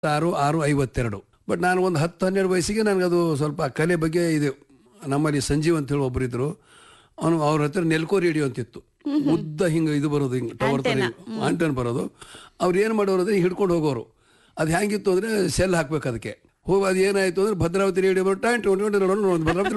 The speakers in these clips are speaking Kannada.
ಆರು ಆರು ಐವತ್ತೆರಡು ಬಟ್ ನಾನು ಒಂದು ಹತ್ತು ಹನ್ನೆರಡು ವಯಸ್ಸಿಗೆ ನನಗದು ಸ್ವಲ್ಪ ಕಲೆ ಬಗ್ಗೆ ಇದು ನಮ್ಮಲ್ಲಿ ಸಂಜೀವ್ ಅಂತ ಹೇಳಿ ಒಬ್ಬರಿದ್ರು ಅವನು ಅವ್ರ ಹತ್ರ ನೆಲ್ಕೋ ರೇಡಿಯೋ ಅಂತಿತ್ತು ಉದ್ದ ಹಿಂಗೆ ಇದು ಬರೋದು ಹಿಂಗೆ ಟವರ್ ಥರ ಆಂಟನ್ ಬರೋದು ಅವ್ರು ಏನು ಮಾಡೋರು ಅಂದ್ರೆ ಹಿಡ್ಕೊಂಡು ಹೋಗೋರು ಅದು ಹೆಂಗಿತ್ತು ಅಂದರೆ ಸೆಲ್ ಹಾಕ್ಬೇಕು ಅದಕ್ಕೆ ಹೋಗಿ ಅದು ಏನಾಯ್ತು ಅಂದ್ರೆ ಭದ್ರಾವತಿ ರೇಡಿಯೋ ಬರೋ ಟೈಮ್ ಟು ಭದ್ರಾವತಿ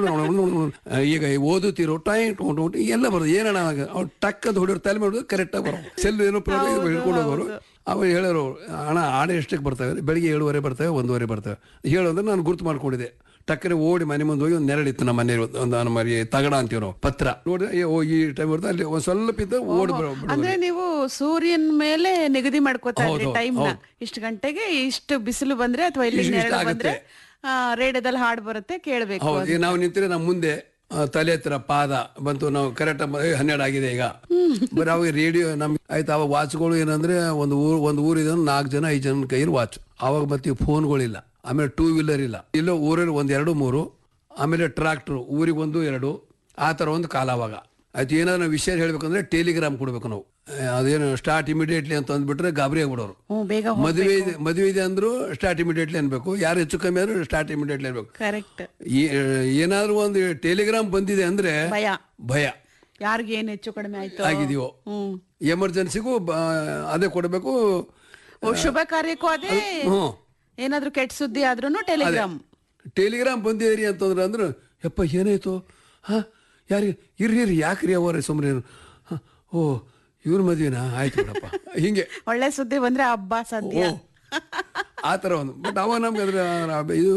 ಈಗ ಓದುತ್ತಿರೋ ಟೈಮ್ ಟು ಎಲ್ಲ ಬರೋದು ಏನಣ್ಣ ಅವ್ನು ಟಕ್ ಅಂತ ಹೊಡಿಯೋರು ತಲೆ ಮಾಡೋದು ಕರೆಕ್ಟಾಗಿ ಬರೋದು ಸೆಲ್ ಏನೋ ಪ್ರಾಬ್ಲಮ್ ಹಿಡ್ಕೊಂಡು ಹೋಗೋರು ಅವ ಹೇಳೋರು ಹಣ ಆಡ ಎಷ್ಟಕ್ಕೆ ಬರ್ತವೆ ಬೆಳಿಗ್ಗೆ ಏಳುವರೆ ಬರ್ತವೆ ಒಂದೂವರೆ ಬರ್ತವೆ ಹೇಳು ಅಂದ್ರೆ ನಾನು ಗುರ್ತು ಮಾಡ್ಕೊಂಡಿದ್ದೆ ಟಕ್ಕನೆ ಓಡಿ ಮನೆ ಮುಂದೆ ಹೋಗಿ ಒಂದು ನೆರಳಿತ್ತು ನಮ್ಮ ಮನೆ ಒಂದು ನಮ್ಮ ಮರಿ ತಗಡ ಅಂತೀವಿ ನಾವು ಪತ್ರ ನೋಡಿದ್ರೆ ಏ, ಓ ಈ ಟೈಮ್ ಬರ್ತದೆ ಅಲ್ಲಿ ಒಂದು ಸ್ವಲ್ಪ ಇದ್ದ ಓಡಿ ಬರೋ ಅಂದ್ರೆ ನೀವು ಸೂರ್ಯನ ಮೇಲೆ ನಿಗದಿ ಮಾಡ್ಕೋತಾ ಇದ್ರಿ ಹೌದು, ಟೈಮ್ ನ ಇಷ್ಟು ಗಂಟೆಗೆ ಇಷ್ಟು ಬಿಸಿಲು ಬಂದ್ರೆ ಅಥವಾ ಇಲ್ಲಿ ಇಷ್ಟು ನೆರಳು ಆಗುತ್ತೆ. ಬಂದ್ರೆ ರೇಡಿಯೋದಲ್ಲಿ ಹಾಡು ಬರುತ್ತೆ ಕೇಳ್ಬೇಕು ಹೌದು ಈಗ ನಾವು ನಿಂತರೆ ನಮ್ಮ ಮುಂದೆ ಆ, ತಲೆ ಹತ್ತಿರ ಪಾದ ಬಂತು ನಾವು ಕರೆಕ್ಟ್ ಹನ್ನೆರಡು ಆಗಿದೆ ಈಗ ಬರೀ ಅವಾಗ ರೇಡಿಯೋ ನಮ್ಗೆ ಆಯ್ತು ಅವಾಗ ವಾಚ್ಗಳು ಏನಂದ್ರೆ ಒಂದು ಊರು ಒಂದು ಊರಿದ ನಾಲ್ಕು ಜನ ಐದು ಜನ ಕೈಯಲ್ಲಿ ವಾಚ್ ಅವಾಗ ಮತ್ತೆ ಫೋನ್ಗಳಿಲ್ಲ ಆಮೇಲೆ ಟೂ ವೀಲರ್ ಇಲ್ಲ ಇಲ್ಲೋ ಊರಲ್ಲಿ ಒಂದು ಎರಡು ಮೂರು ಆಮೇಲೆ ಟ್ರಾಕ್ಟ್ರು ಊರಿಗೆ ಒಂದು ಎರಡು ಆ ಥರ ಒಂದು ಕಾಲ ಅವಾಗ ಆಯ್ತು ಏನಾದ್ರು ನಾವು ವಿಷಯ ಹೇಳ್ಬೇಕಂದ್ರೆ ಟೆಲಿಗ್ರಾಮ್ ಕೊಡ್ಬೇಕು ನಾವು ಆ, ಅದೇನು ಸ್ಟಾರ್ಟ್ ಇಮಿಡಿಯೇಟ್ಲಿ ಅಂತ ಅಂದ್ಬಿಟ್ರೆ ಗಾಬರಿ ಆಗ್ಬಿಡೋರು ಹ್ಮ್ ಬೇಗ ಮದುವೆ ಇದೆ ಮದುವೆ ಇದೆ ಅಂದ್ರು ಸ್ಟಾರ್ಟ್ ಇಮಿಡಿಯೇಟ್ಲಿ ಅನ್ಬೇಕು ಯಾರು ಹೆಚ್ಚು ಕಮ್ಮಿ ಆದ್ರೂ ಸ್ಟಾರ್ಟ್ ಇಮಿಡಿಯೇಟ್ಲಿ ಅನ್ಬೇಕು ಕರೆಕ್ಟ್ ಈ- ಏನಾದ್ರೂ ಒಂದು ಟೆಲಿಗ್ರಾಮ್ ಬಂದಿದೆ ಅಂದ್ರೆ ಭಯ ಭಯ ಯಾರಿಗೆ ಏನ್ ಹೆಚ್ಚು ಕಡಿಮೆ ಆಯ್ತು ಆಗಿದೆಯೋ ಹ್ಮ್ ಎಮರ್ಜೆನ್ಸಿಗೂ ಬ- ಅದೇ ಕೊಡಬೇಕು ಓ, ಶುಭ ಕಾರ್ಯಕ್ಕೂ ಅದೇ ಹ್ಮ್ ಏನಾದ್ರೂ ಕೆಟ್ಟ ಸುದ್ದಿ ಆದ್ರೂನು ಟೆಲಿಗ್ರಾಮ್ ಟೆಲಿಗ್ರಾಮ್ ಬಂದಿದ್ರಿ ಅಂತಂದ್ರೆ ಅಂದ್ರೆ ಯಪ್ಪ ಏನಾಯ್ತು ಹಾ ಯಾರಿಗೆ ಇರ್ರಿ ಇರ್ರಿ ಯಾಕ್ರಿ ಅವರೇ ಸುಮ್ಮನೆ ಓ ಇವ್ರ ಮದ್ವೆನಾ ಆಯ್ತು ಬಿಡಪ್ಪ ಹಿಂಗೆ ಒಳ್ಳೆ ಸುದ್ದಿ ಬಂದ್ರೆ ಹಬ್ಬ ಸದ್ಯ ಓ ಆ ಥರ ಒಂದು ಬಟ್ ಅವಾಗ ನಮ್ಗೆ ಅದ್ರ ಆ- ಇದು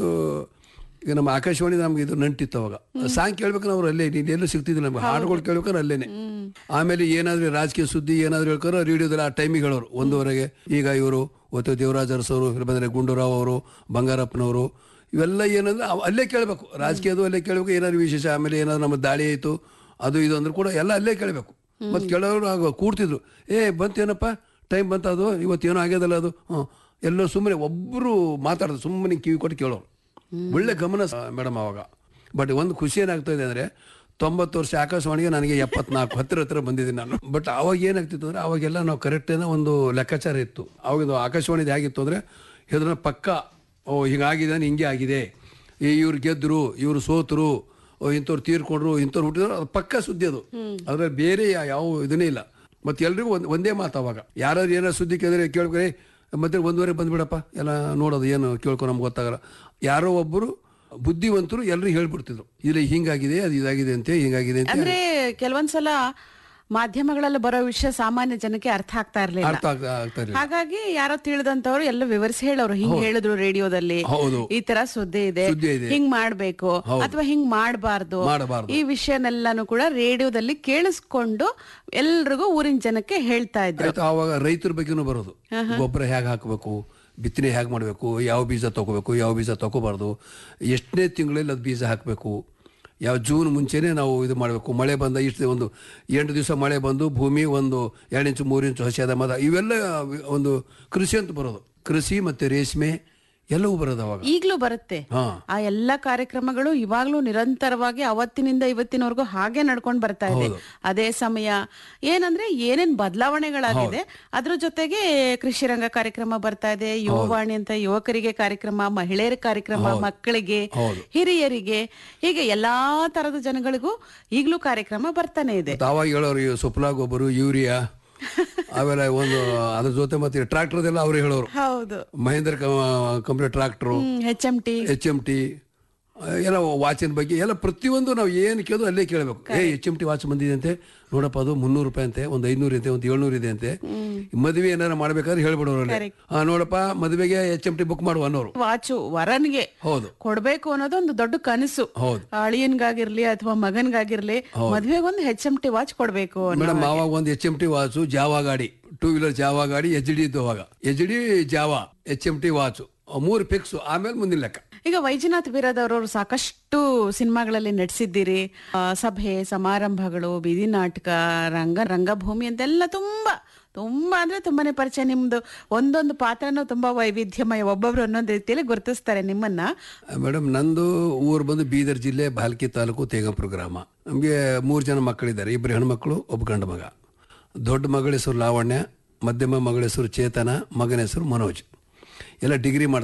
ಈಗ ನಮ್ಮ ಆಕಾಶವಾಣಿ ನಮ್ಗೆ ಇದು ನಂಟಿತ್ತು ಅವಾಗ ಸಾಂಗ್ ಕೇಳ್ಬೇಕಾದ್ರೆ ಅವ್ರು ಅಲ್ಲೇ ನೀನು ಎಲ್ಲೂ ಸಿಗ್ತಿದ್ರು ನಮ್ಗೆ ಹಾಡುಗಳು ಕೇಳ್ಬೇಕಾದ್ರೆ ಅಲ್ಲೇನೆ ಆಮೇಲೆ ಏನಾದ್ರೂ ರಾಜಕೀಯ ಸುದ್ದಿ ಏನಾದ್ರು ಹೇಳ್ಕಾರೋ ರೇಡಿಯೋದಲ್ಲಿ ಆ ಟೈಮಿಗೆ ಹೇಳೋರು ಒಂದೂವರೆಗೆ ಈಗ ಇವರು ಒತ್ತು ದೇವರಾಜ್ ಅರಸವರು ಇಲ್ಲಿ ಬಂದರೆ ಗುಂಡೂರಾವ್ ಅವರು ಬಂಗಾರಪ್ಪನವರು ಇವೆಲ್ಲ ಏನಂದ್ರೆ ಅವ್- ಅಲ್ಲೇ ಕೇಳಬೇಕು ರಾಜಕೀಯದು ಅಲ್ಲೇ ಕೇಳಬೇಕು ಏನಾದ್ರು ವಿಶೇಷ ಆಮೇಲೆ ಏನಾದ್ರು ನಮ್ಮ ದಾಳಿ ಆಯಿತು ಅದು ಇದು ಅಂದ್ರೆ ಕೂಡ ಎಲ್ಲ ಅಲ್ಲೇ ಕೇಳಬೇಕು ಮತ್ತು ಕೆಲವರು ಆಗ ಕೂಡ್ತಿದ್ರು ಏ ಬಂತೇನಪ್ಪ ಟೈಮ್ ಬಂತ ಅದು ಇವತ್ತೇನೋ ಆಗ್ಯದಲ್ಲ ಅದು ಹ್ಞೂ ಎಲ್ಲೋ ಸುಮ್ಮನೆ ಒಬ್ಬರು ಮಾತಾಡೋದು ಸುಮ್ಮನೆ ಕಿವಿ ಕೊಟ್ಟು ಕೇಳೋರು ಒಳ್ಳೆ ಗಮನ ಮೇಡಮ್ ಅವಾಗ ಬಟ್ ಒಂದು ಖುಷಿ ಏನಾಗ್ತಾ ಇದೆ ಅಂದರೆ ತೊಂಬತ್ತು ವರ್ಷ ಆಕಾಶವಾಣಿಗೆ ನನಗೆ ಎಪ್ಪತ್ನಾಲ್ಕು ಹತ್ತಿರ ಹತ್ತಿರ ಬಂದಿದ್ದೀನಿ ನಾನು ಬಟ್ ಅವಾಗ ಏನಾಗ್ತಿತ್ತು ಅಂದರೆ ಅವಾಗೆಲ್ಲ ನಾವು ಕರೆಕ್ಟೇನ ಒಂದು ಲೆಕ್ಕಾಚಾರ ಇತ್ತು ಅವಾಗ ಇದು ಆಕಾಶವಾಣಿದು ಹೇಗಿತ್ತು ಅಂದರೆ ಇದನ್ನ ಪಕ್ಕ ಓ ಹಿಂಗಾಗಿದೆ ಅಂದ್ರೆ ಹಿಂಗೆ ಆಗಿದೆ ಈ ಇವ್ರು ಗೆದ್ದರು ಇವರು ಸೋತರು ಓ ಇಂಥವ್ರು ತೀರ್ಕೊಂಡ್ರು ಇಂಥವ್ರು ಹುಟ್ಟಿದ್ರು ಅದು ಪಕ್ಕ ಸುದ್ದಿ ಅದು ಅದ್ರಲ್ಲಿ ಬೇರೆ ಯಾ- ಯಾವ ಇದನ್ನೇ ಇಲ್ಲ ಮತ್ತೆ ಎಲ್ರಿಗೂ ಒಂದ್ ಒಂದೇ ಮಾತು ಅವಾಗ ಯಾರಾದ್ರು ಏನಾರು ಸುದ್ದಿ ಕೇಳಿದ್ರೆ ಕೇಳ್ಕೊರೆ ಮತ್ತೆ ಒಂದುವರೆ ಬಂದ್ಬಿಡಪ್ಪ ಎಲ್ಲ ನೋಡೋದು ಏನು ಕೇಳ್ಕೊ ನಮ್ಗೆ ಗೊತ್ತಾಗಲ್ಲ ಯಾರೋ ಒಬ್ಬರು ಬುದ್ಧಿವಂತರು ಎಲ್ಲರೂ ಹೇಳ್ಬಿಡ್ತಿದ್ರು ಇಲ್ಲಿ ಹಿಂಗಾಗಿದೆ ಅದು ಇದಾಗಿದೆ ಅಂತೆ ಹಿಂಗಾಗಿದೆ ಅಂತ ಅಂದ್ರೆ ಕೆಲವೊಂದ್ಸಲ ಮಾಧ್ಯಮಗಳಲ್ಲಿ ಬರೋ ವಿಷಯ ಸಾಮಾನ್ಯ ಜನಕ್ಕೆ ಅರ್ಥ ಆಗ್ತಾ ಇರ್ಲಿಲ್ಲ ಅರ್ಥ ಆಗ್ತಾ ಆಗ್ತಾ ಇರಲಿಲ್ಲ ಹಾಗಾಗಿ ಯಾರೋ ತಿಳಿದಂತವ್ರು ಎಲ್ಲ ವಿವರಿಸಿ ಹೇಳೋರು ಹಿಂಗ್ ಹೇಳಿದ್ರು ರೇಡಿಯೋದಲ್ಲಿ ಹೌದು ಈ ತರ ಸುದ್ದಿ ಇದೆ ಸುದ್ದಿ ಇದೆ. ಹಿಂಗ್ ಮಾಡ್ಬೇಕು ಅಥವಾ ಹಿಂಗ್ ಮಾಡಬಾರ್ದು ಮಾಡಬಾರ್ದು ಈ ವಿಷಯನೆಲ್ಲಾನು ಕೂಡ ರೇಡಿಯೋದಲ್ಲಿ ಕೇಳಿಸ್ಕೊಂಡು ಎಲ್ರಿಗೂ ಊರಿನ ಜನಕ್ಕೆ ಹೇಳ್ತಾ ಇದ್ರು ಆಯ್ತು ಆವಾಗ ರೈತರ ಬಗ್ಗೆನೂ ಬರೋದು ಗೊಬ್ಬರ ಹೇಗೆ ಹಾಕಬೇಕು ಬಿತ್ತನೆ ಹೇಗೆ ಮಾಡಬೇಕು ಯಾವ ಬೀಜ ತಗೋಬೇಕು ಯಾವ ಬೀಜ ತಗೋಬಾರ್ದು ಎಷ್ಟನೇ ತಿಂಗಳಲ್ಲಿ ಅದು ಬೀಜ ಹಾಕಬೇಕು ಯಾವ ಜೂನ್ ಮುಂಚೆನೇ ನಾವು ಇದು ಮಾಡಬೇಕು ಮಳೆ ಬಂದ ಇಷ್ಟು ಒಂದು ಎಂಟು ದಿವಸ ಮಳೆ ಬಂದು ಭೂಮಿ ಒಂದು ಎರಡು ಇಂಚು ಮೂರು ಇಂಚು ಹಸಿಯಾದ ಮದ ಇವೆಲ್ಲ ಒಂದು ಕೃಷಿ ಅಂತ ಬರೋದು ಕೃಷಿ ಮತ್ತು ರೇಷ್ಮೆ ಎಲ್ಲವೂ ಬರೋದು ಅವಾಗ ಈಗ್ಲೂ ಬರುತ್ತೆ ಹಾಂ ಆ ಎಲ್ಲಾ ಕಾರ್ಯಕ್ರಮಗಳು ಇವಾಗ್ಲೂ ನಿರಂತರವಾಗಿ ಅವತ್ತಿನಿಂದ ಇವತ್ತಿನವರೆಗೂ ಹಾಗೆ ನಡ್ಕೊಂಡ್ ಬರ್ತಾ ಇದೆ ಅದೇ ಸಮಯ ಏನಂದ್ರೆ ಏನೇನ್ ಬದಲಾವಣೆಗಳಾಗಿದೆ ಅದ್ರ ಜೊತೆಗೆ ಕೃಷಿ ರಂಗ ಕಾರ್ಯಕ್ರಮ ಬರ್ತಾ ಇದೆ ಯುವವಾಣಿ ಅಂತ ಯುವಕರಿಗೆ ಕಾರ್ಯಕ್ರಮ ಮಹಿಳೆಯರ ಕಾರ್ಯಕ್ರಮ ಮಕ್ಕಳಿಗೆ ಹೌದು. ಹಿರಿಯರಿಗೆ ಹೀಗೆ ಎಲ್ಲಾ ತರದ ಜನಗಳಿಗೂ ಈಗ್ಲೂ ಕಾರ್ಯಕ್ರಮ ಬರ್ತಾನೆ ಇದೆ ಮತ್ತು ಆವಾಗ ಹೇಳೋರು ಈ ಸುಫ್ಲಾ ಗೊಬ್ಬರ ಯೂರಿಯಾ ಆಮೇಲೆ ಒಂದು ಅದ್ರ ಜೊತೆ ಮತ್ತೆ ಟ್ರಾಕ್ಟರ್ದೆಲ್ಲ ಅವ್ರು ಹೇಳೋರು ಹೌದು Mahindra company tractor H M T H M T ಎಲ್ಲ ವಾಚಿನ ಬಗ್ಗೆ ಎಲ್ಲ ಪ್ರತಿಯೊಂದು ನಾವು ಏನು ಕೇಳೋದು ಅಲ್ಲೇ ಕೇಳಬೇಕು ಏ ಎಚ್ ಎಮ್ ಟಿ ವಾಚ್ ಬಂದಿದೆ ಅಂತೆ ನೋಡಪ್ಪ ಅದು ಮುನ್ನೂರು ರೂಪಾಯಿ ಅಂತೆ ಒಂದು ಐನೂರು ಇದೆ ಒಂದು ಏಳ್ನೂರು ಇದೆ ಅಂತೆ ಮದುವೆ ಏನಾರ ಮಾಡ್ಬೇಕಾದ್ರೆ ಹೇಳ್ಬಿಡೋರು ಅಲ್ಲಿ ಹಾ ನೋಡಪ್ಪ ಮದುವೆಗೆ ಎಚ್ ಎಮ್ ಟಿ ಬುಕ್ ಮಾಡುವ ಅನ್ನೋರು ವಾಚು ವರನ್ಗೆ ಹೌದು ಕೊಡ್ಬೇಕು ಅನ್ನೋದು ಒಂದು ದೊಡ್ಡ ಕನಸು ಹೌದು ಅಳಿಯನ್ಗಾಗಿರ್ಲಿ ಅಥವಾ ಮಗನ್ಗಾಗಿರ್ಲಿ ಮದ್ವೆಗೊಂದು ಹೆಚ್ ಎಂ ಟಿ ವಾಚ್ ಕೊಡ್ಬೇಕು ಅನ್ನೋ ಮೇಡಮ್ ಆವಾಗ ಒಂದು H M T watch Jawa ಗಾಡಿ ಟೂ ವೀಲರ್ ಜಾವಾ ಗಾಡಿ ಎಚ್ ಡಿ ಇದ್ದು ಅವಾಗ H D Jawa H M T watch ಮೂರು ಫಿಕ್ಸು ಆಮೇಲೆ ಮುಂದಿನ ಲೆಕ್ಕ ಈಗ ವೈಜನಾಥ್ ಬೀರದವ್ರವ್ರು ಸಾಕಷ್ಟು ಸಿನಿಮಾಗಳಲ್ಲಿ ನಟಿಸಿದ್ದೀರಿ ಆ, ಸಭೆ ಸಮಾರಂಭಗಳು ಬೀದಿ ನಾಟಕ ರಂಗ ರಂಗಭೂಮಿ ಅಂತೆಲ್ಲ ತುಂಬಾ ತುಂಬಾ ಅಂದ್ರೆ ತುಂಬಾನೇ ಪರಿಚಯ ನಿಮ್ದು ಒಂದೊಂದು ಪಾತ್ರನೂ ತುಂಬಾ ವೈವಿಧ್ಯಮಯ ಒಬ್ಬೊಬ್ರು ಒಂದೊಂದು ರೀತಿಯಲ್ಲಿ ಗುರುತಿಸ್ತಾರೆ ನಿಮ್ಮನ್ನ ಮೇಡಮ್ ನಂದು ಊರು ಬಂದು ಬೀದರ್ ಜಿಲ್ಲೆ ಬಾಲ್ಕಿ ತಾಲೂಕು ತೇಗಂಪುರ ಗ್ರಾಮ ನಮಗೆ ಮೂರು ಜನ ಮಕ್ಕಳಿದ್ದಾರೆ ಇಬ್ಬರು ಹೆಣ್ಮಕ್ಳು ಒಬ್ಬ ಗಂಡು ಮಗ ದೊಡ್ಡ ಮಗಳ ಹೆಸರು ಲಾವಣ್ಯ ಮಧ್ಯಮ ಮಗಳ ಹೆಸರು ಚೇತನ ಮಗನ ಹೆಸರು ಮನೋಜ್ ಎಲ್ಲ ಡಿಗ್ರಿ ಮಾಡ್ತಾರೆ